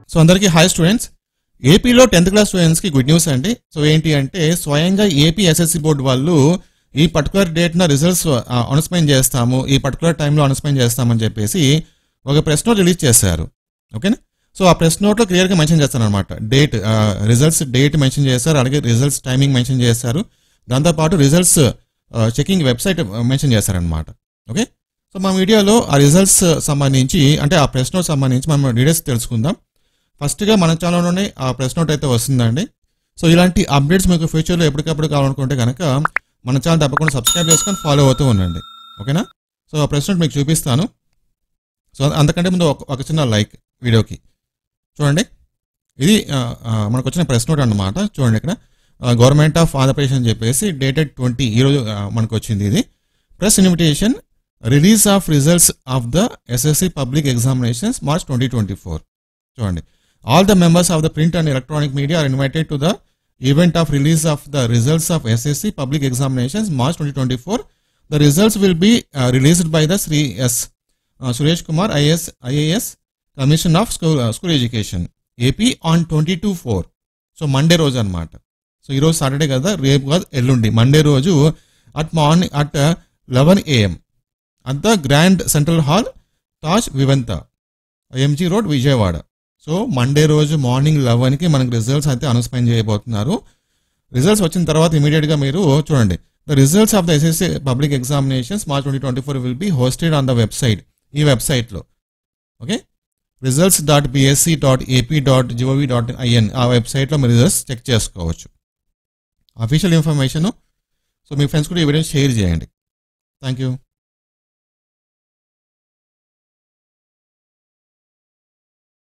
so అందరికీ hi students ఏపీలో tenth class స్టూడెంట్స్కి గుడ్ న్యూస్ అండి సో ఏంటి అంటే స్వయంగా ఏపీ ఎస్ఎస్సి బోర్డు వాళ్ళు ఈ పర్టికులర్ డేట్న రిజల్ట్స్ అనౌన్స్మెంట్ చేస్తాము ఈ పర్టికులర్ టైంలో అనౌన్స్మెంట్ చేస్తామని చెప్పేసి ఒక ప్రెస్ నోట్ రిలీజ్ చేశారు ఓకేనా సో ఆ ప్రెస్ నోట్లో క్లియర్గా మెన్షన్ చేస్తాను అనమాట డేట్ రిజల్ట్స్ డేట్ మెన్షన్ చేశారు అలాగే రిజల్ట్స్ టైమింగ్ మెన్షన్ చేశారు దాంతోపాటు రిజల్ట్స్ చెకింగ్ వెబ్సైట్ మెన్షన్ చేశారనమాట ఓకే సో మా వీడియోలో ఆ రిజల్ట్స్ సంబంధించి అంటే ఆ ప్రెస్ నోట్ సంబంధించి మనం డీటెయిల్స్ తెలుసుకుందాం ఫస్ట్గా మన ఛానల్లోనే ఆ ప్రెస్ నోట్ అయితే వస్తుందండి సో ఇలాంటి అప్డేట్స్ మీకు ఫ్యూచర్లో ఎప్పటికప్పుడు కావాలనుకుంటే కనుక మన ఛానల్ తప్పకుండా సబ్స్క్రైబ్ చేసుకొని ఫాలో అవుతూ ఉండండి ఓకేనా సో ఆ ప్రెస్ నోట్ మీకు చూపిస్తాను సో అంతకంటే ముందు ఒక ఒక చిన్న లైక్ వీడియోకి చూడండి ఇది ఆ, ఆ, మనకు వచ్చిన ప్రెస్ నోట్ అన్నమాట చూడండి ఇక్కడ గవర్నమెంట్ ఆఫ్ ఆంధ్రప్రదేశ్ అని చెప్పేసి డేటెడ్ ట్వంటీ ఈరోజు ఆ, మనకు వచ్చింది ఇది press invitation release of results of the SSC public examinations March twenty twenty four చూడండి all the members of the print and electronic media are invited to the event of release of the results of SSC public examinations March twenty twenty four the results will be released by the Shri S Suresh Kumar IS IAS commission of school school education AP on twenty two four so Monday రోజు అనమాట so ఈరోజు Saturday కదా రేపు కాదు ఎల్లుండి Monday రోజు at morning at eleven AM at the grand central hall Taj Vivanta MG road Vijayawada so Monday రోజు morning లెవెన్కి మనకి రిజల్ట్స్ అయితే అనౌన్స్మెంట్ చేయబోతున్నారు రిజల్ట్స్ వచ్చిన తర్వాత ఇమీడియట్గా మీరు చూడండి the results of the SSC public examinations March twenty twenty four will be hosted on the website ఈ వెబ్సైట్లో okay results dot BSE dot AP dot GOV dot IN ఆ వెబ్సైట్లో మీరు రిజల్ట్స్ చెక్ చేసుకోవచ్చు అఫీషియల్ ఇన్ఫర్మేషన్ సో మీ friends కూడా ఈ video share చేయండి థ్యాంక్ యూ